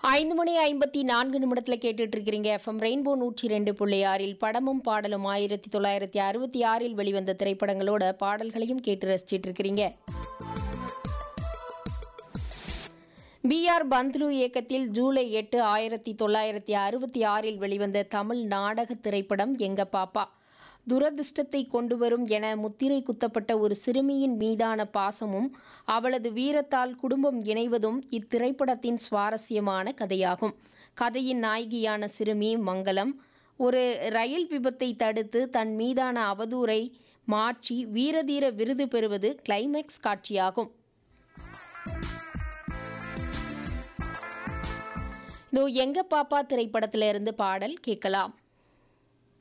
ஐந்து மணி ஐம்பத்தி நான்கு நிமிடத்தில் கேட்டுட்டு இருக்கிறீங்க எஃப்எம் ரெயின்போ நூற்றி ரெண்டு புள்ளி ஆறில் படமும் பாடலும் ஆயிரத்தி தொள்ளாயிரத்தி அறுபத்தி ஆறில் வெளிவந்த திரைப்படங்களோட பாடல்களையும் கேட்டு ரசிச்சிட்டு இருக்கிறீங்க பி ஆர் பந்த்லு இயக்கத்தில் ஜூலை எட்டு ஆயிரத்தி தொள்ளாயிரத்தி அறுபத்தி ஆறில் வெளிவந்த தமிழ் நாடக திரைப்படம் எங்க பாப்பா துரதிர்ஷ்டத்தை கொண்டு வரும் என முத்திரை குத்தப்பட்ட ஒரு சிறுமியின் மீதான பாசமும் அவளது வீரத்தால் குடும்பம் இணைவதும் இத்திரைப்படத்தின் சுவாரஸ்யமான கதையாகும் கதையின் நாயகியான சிறுமி மங்களம் ஒரு ரயில் விபத்தை தடுத்து தன் மீதான அவதூறை மாற்றி வீரதீர விருது பெறுவது கிளைமேக்ஸ் காட்சியாகும் இதோ எங்க பாப்பா திரைப்படத்திலிருந்து பாடல் கேட்கலாம்